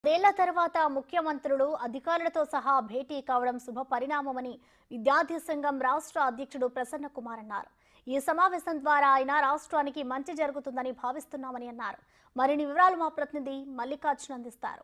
పదేళ్ల తర్వాత ముఖ్యమంత్రులు అధికారులతో సహా భేటీ కావడం శుభ పరిణామమని విద్యార్థి సంఘం రాష్ట్ర అధ్యక్షుడు ప్రసన్న కుమార్ అన్నారు ఈ సమావేశం ద్వారా ఆయన రాష్ట్రానికి మంచి జరుగుతుందని భావిస్తున్నామని అన్నారు మరిన్ని వివరాలు మా ప్రతినిధి మల్లికార్జున్ అందిస్తారు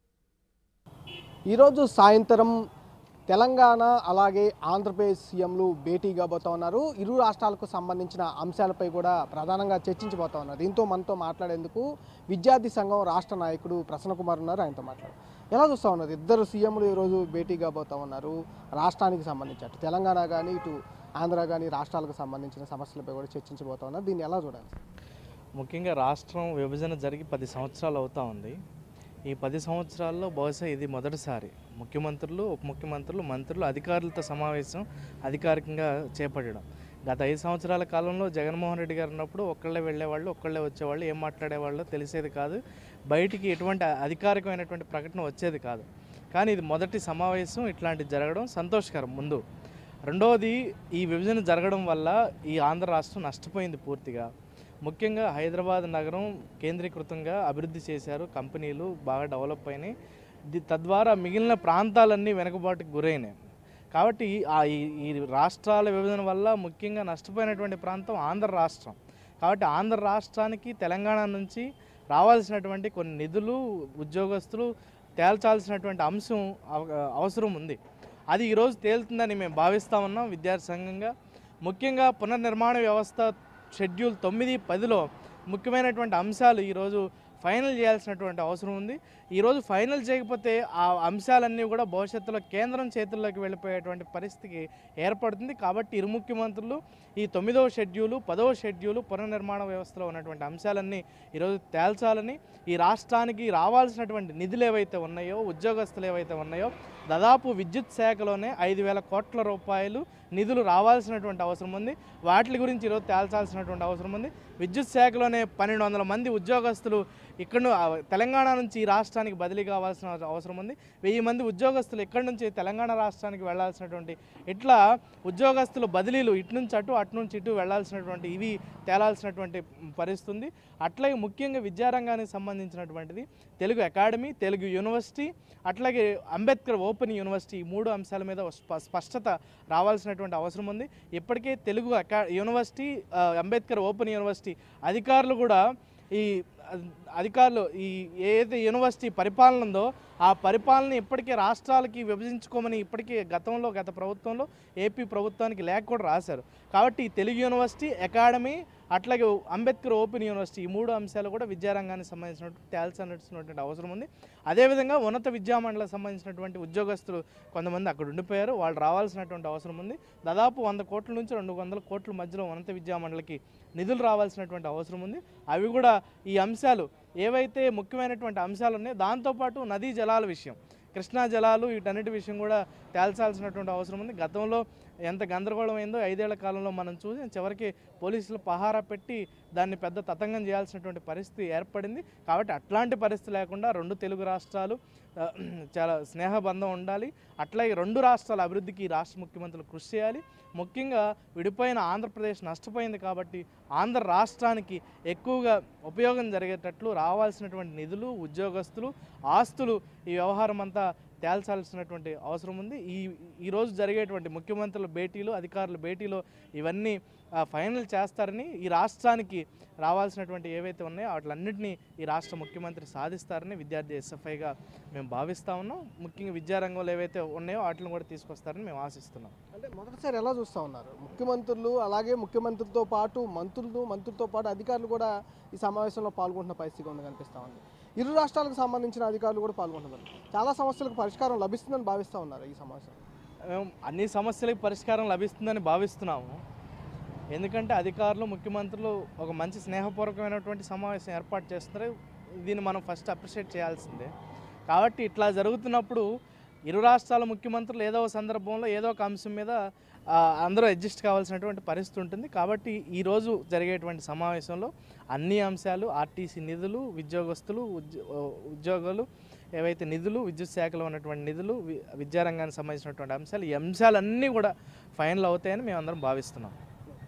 ఈరోజు సాయంత్రం తెలంగాణ అలాగే ఆంధ్రప్రదేశ్ సీఎంలు భేటీ కాబోతా ఉన్నారు ఇరు రాష్ట్రాలకు సంబంధించిన అంశాలపై కూడా ప్రధానంగా చర్చించబోతా ఉన్నారు దీంతో మనతో మాట్లాడేందుకు విద్యార్థి సంఘం రాష్ట్ర నాయకుడు ప్రసన్న కుమార్ ఉన్నారు ఆయనతో మాట్లాడు ఎలా చూస్తూ ఉన్నారు ఇద్దరు సీఎంలు ఈరోజు భేటీ కాబోతా ఉన్నారు రాష్ట్రానికి సంబంధించి అటు తెలంగాణ కానీ ఇటు ఆంధ్ర కానీ రాష్ట్రాలకు సంబంధించిన సమస్యలపై కూడా చర్చించబోతా ఉన్నారు దీన్ని ఎలా చూడాలి ముఖ్యంగా రాష్ట్రం విభజన జరిగి పది సంవత్సరాలు అవుతా ఉంది ఈ పది సంవత్సరాల్లో బహుశా ఇది మొదటిసారి ముఖ్యమంత్రులు ఉప ముఖ్యమంత్రులు మంత్రులు అధికారులతో సమావేశం అధికారికంగా చేపట్టడం గత ఐదు సంవత్సరాల కాలంలో జగన్మోహన్ రెడ్డి గారు ఉన్నప్పుడు ఒక్కళ్ళే వెళ్ళేవాళ్ళు ఒక్కళ్ళే వచ్చేవాళ్ళు ఏం మాట్లాడేవాళ్ళు తెలిసేది కాదు బయటికి ఎటువంటి అధికారికమైనటువంటి ప్రకటన వచ్చేది కాదు కానీ ఇది మొదటి సమావేశం ఇట్లాంటిది జరగడం సంతోషకరం ముందు రెండవది ఈ విభజన జరగడం వల్ల ఈ ఆంధ్ర రాష్ట్రం నష్టపోయింది పూర్తిగా ముఖ్యంగా హైదరాబాద్ నగరం కేంద్రీకృతంగా అభివృద్ధి చేశారు కంపెనీలు బాగా డెవలప్ అయినాయి ది- తద్వారా మిగిలిన ప్రాంతాలన్నీ వెనుకబాటుకు గురైనాయి కాబట్టి ఆ ఈ ఈ రాష్ట్రాల విభజన వల్ల ముఖ్యంగా నష్టపోయినటువంటి ప్రాంతం ఆంధ్ర రాష్ట్రం కాబట్టి ఆంధ్ర రాష్ట్రానికి తెలంగాణ నుంచి రావాల్సినటువంటి కొన్ని నిధులు ఉద్యోగస్తులు తేల్చాల్సినటువంటి అంశం అవ- అవసరం ఉంది అది ఈరోజు తేలుతుందని మేము భావిస్తా ఉన్నాం విద్యార్థి సంఘంగా ముఖ్యంగా పునర్నిర్మాణ వ్యవస్థ షెడ్యూల్ తొమ్మిది పదిలో ముఖ్యమైనటువంటి అంశాలు ఈరోజు ఫైనల్ చేయాల్సినటువంటి అవసరం ఉంది ఈరోజు ఫైనల్ చేయకపోతే ఆ అంశాలన్నీ కూడా భవిష్యత్తులో కేంద్రం చేతుల్లోకి వెళ్ళిపోయేటువంటి పరిస్థితికి ఏర్పడుతుంది కాబట్టి ఇరు ముఖ్యమంత్రులు ఈ తొమ్మిదవ షెడ్యూలు పదవ షెడ్యూలు పునర్నిర్మాణ వ్యవస్థలో ఉన్నటువంటి అంశాలన్నీ ఈరోజు తేల్చాలని ఈ రాష్ట్రానికి రావాల్సినటువంటి నిధులు ఏవైతే ఉన్నాయో ఉద్యోగస్తులు ఏవైతే ఉన్నాయో దాదాపు విద్యుత్ శాఖలోనే ఐదు వేల కోట్ల రూపాయలు నిధులు రావాల్సినటువంటి అవసరం ఉంది వాటి గురించి ఈరోజు తేల్చాల్సినటువంటి అవసరం ఉంది విద్యుత్ శాఖలోనే పన్నెండు వందల మంది ఉద్యోగస్తులు ఇక్కడ ను- ఆ, తెలంగాణ నుంచి ఈ రాష్ట్రానికి బదిలీ కావాల్సిన అవసరం ఉంది వెయ్యి మంది ఉద్యోగస్తులు ఇక్కడి నుంచి తెలంగాణ రాష్ట్రానికి వెళ్ళాల్సినటువంటి ఇట్లా ఉద్యోగస్తులు బదిలీలు ఇటు నుంచి అటు అటు నుంచి ఇటు వెళ్ళాల్సినటువంటి ఇవి తేలాల్సినటువంటి పరిస్థితి ఉంది అట్లాగే ముఖ్యంగా విద్యారంగానికి సంబంధించినటువంటిది తెలుగు అకాడమీ తెలుగు యూనివర్సిటీ అట్లాగే అంబేద్కర్ ఓపెన్ యూనివర్సిటీ ఈ మూడు అంశాల మీద స్ప- స్పష్టత రావాల్సినటువంటి అవసరం ఉంది ఇప్పటికే తెలుగు అకా యూనివర్సిటీ ఆ, అంబేద్కర్ ఓపెన్ యూనివర్సిటీ అధికారులు కూడా ఈ అ- అధికారులు ఈ ఏదైతే యూనివర్సిటీ పరిపాలన ఉందో ఆ పరిపాలన ఇప్పటికే రాష్ట్రాలకి విభజించుకోమని ఇప్పటికే గతంలో గత ప్రభుత్వంలో ఏపీ ప్రభుత్వానికి లేఖ కూడా రాశారు కాబట్టి ఈ తెలుగు యూనివర్సిటీ అకాడమీ అట్లాగే అంబేద్కర్ ఓపెన్ యూనివర్సిటీ ఈ మూడు అంశాలు కూడా విద్యారంగానికి సంబంధించినటువంటి తేల్చాల్సినటువంటి అవసరం ఉంది అదేవిధంగా ఉన్నత విద్యామండలకు సంబంధించినటువంటి ఉద్యోగస్తులు కొంతమంది అక్కడ ఉండిపోయారు వాళ్ళు రావాల్సినటువంటి అవసరం ఉంది దాదాపు వంద కోట్ల నుంచి రెండు వందల కోట్ల మధ్యలో ఉన్నత విద్యామండలికి నిధులు రావాల్సినటువంటి అవసరం ఉంది అవి కూడా ఈ అంశాలు ఏవైతే ముఖ్యమైనటువంటి అంశాలు ఉన్నాయో దాంతోపాటు నదీ జలాల విషయం కృష్ణా జలాలు వీటన్నిటి విషయం కూడా తేల్చాల్సినటువంటి అవసరం ఉంది గతంలో ఎంత గందరగోళం అయిందో ఐదేళ్ల కాలంలో మనం చూసి చివరికి పోలీసులు పహారా పెట్టి దాన్ని పెద్ద తతంగం చేయాల్సినటువంటి పరిస్థితి ఏర్పడింది కాబట్టి అట్లాంటి పరిస్థితి లేకుండా రెండు తెలుగు రాష్ట్రాలు ఆ, చాలా స్నేహబంధం ఉండాలి అట్లాగే రెండు రాష్ట్రాల అభివృద్ధికి ఈ రాష్ట్ర ముఖ్యమంత్రులు కృషి చేయాలి ముఖ్యంగా విడిపోయిన ఆంధ్రప్రదేశ్ నష్టపోయింది కాబట్టి ఆంధ్ర రాష్ట్రానికి ఎక్కువగా ఉపయోగం జరిగేటట్లు రావాల్సినటువంటి నిధులు ఉద్యోగస్తులు ఆస్తులు ఈ వ్యవహారం అంతా తేల్చాల్సినటువంటి అవసరం ఉంది ఈ ఈరోజు జరిగేటువంటి ముఖ్యమంత్రుల భేటీలు అధికారుల భేటీలో ఇవన్నీ ఆ, ఫైనల్ చేస్తారని ఈ రాష్ట్రానికి రావాల్సినటువంటి ఏవైతే ఉన్నాయో వాటిలన్నింటినీ ఈ రాష్ట్ర ముఖ్యమంత్రి సాధిస్తారని విద్యార్థి ఎస్ఎఫ్ఐగా మేము భావిస్తా ఉన్నాం ముఖ్యంగా విద్యారంగంలో ఏవైతే ఉన్నాయో వాటిని కూడా తీసుకొస్తారని మేము ఆశిస్తున్నాం అంటే మొదటిసారి ఎలా చూస్తూ ఉన్నారు ముఖ్యమంత్రులు అలాగే ముఖ్యమంత్రితో పాటు మంత్రులు మంత్రులతో పాటు అధికారులు కూడా ఈ సమావేశంలో పాల్గొంటున్న పరిస్థితి ఉంది కనిపిస్తూ ఉంది ఇరు రాష్ట్రాలకు సంబంధించిన అధికారులు కూడా పాల్గొంటున్నారు చాలా సమస్యలకు పరిష్కారం లభిస్తుందని భావిస్తూ ఉన్నారు ఈ సమావేశం మేము అన్ని సమస్యలకు పరిష్కారం లభిస్తుందని భావిస్తున్నాము ఎందుకంటే అధికారులు ముఖ్యమంత్రులు ఒక మంచి స్నేహపూర్వకమైనటువంటి సమావేశం ఏర్పాటు చేస్తున్నారు దీన్ని మనం ఫస్ట్ అప్రిషియేట్ చేయాల్సిందే కాబట్టి ఇట్లా జరుగుతున్నప్పుడు ఇరు రాష్ట్రాల ముఖ్యమంత్రులు ఏదో ఒక సందర్భంలో ఏదో ఒక అంశం మీద ఆ, అందరూ అడ్జస్ట్ కావాల్సినటువంటి పరిస్థితి ఉంటుంది కాబట్టి ఈరోజు జరిగేటువంటి సమావేశంలో అన్ని అంశాలు ఆర్టీసీ నిధులు ఉద్యోగస్తులు ఉద్యో ఉద్యోగాలు ఏవైతే నిధులు విద్యుత్ శాఖలో ఉన్నటువంటి నిధులు వి- విద్యారంగానికి సంబంధించినటువంటి అంశాలు ఈ అంశాలన్నీ కూడా ఫైనల్ అవుతాయని మేము అందరం భావిస్తున్నాం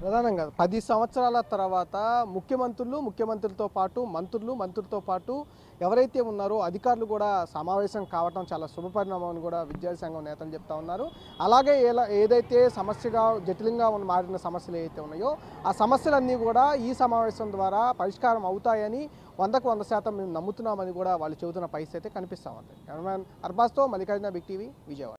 ప్రధానంగా పది సంవత్సరాల తర్వాత ముఖ్యమంత్రులు ముఖ్యమంత్రులతో పాటు మంత్రులు మంత్రులతో పాటు ఎవరైతే ఉన్నారో అధికారులు కూడా సమావేశం కావటం చాలా శుభపరిణామం అని కూడా విద్యార్థి సంఘం నేతలు చెప్తా ఉన్నారు అలాగే ఎలా ఏదైతే సమస్యగా జటిలంగా ఉన్న మారిన సమస్యలు ఏవైతే ఉన్నాయో ఆ సమస్యలన్నీ కూడా ఈ సమావేశం ద్వారా పరిష్కారం అవుతాయని వందకు వంద శాతం మేము నమ్ముతున్నామని కూడా వాళ్ళు చెబుతున్న పరిస్థితి అయితే కనిపిస్తూ ఉంది కెమెరామ్యాన్ అర్బాస్తో మల్లికార్జున బిగ్ టీవీ విజయవాడ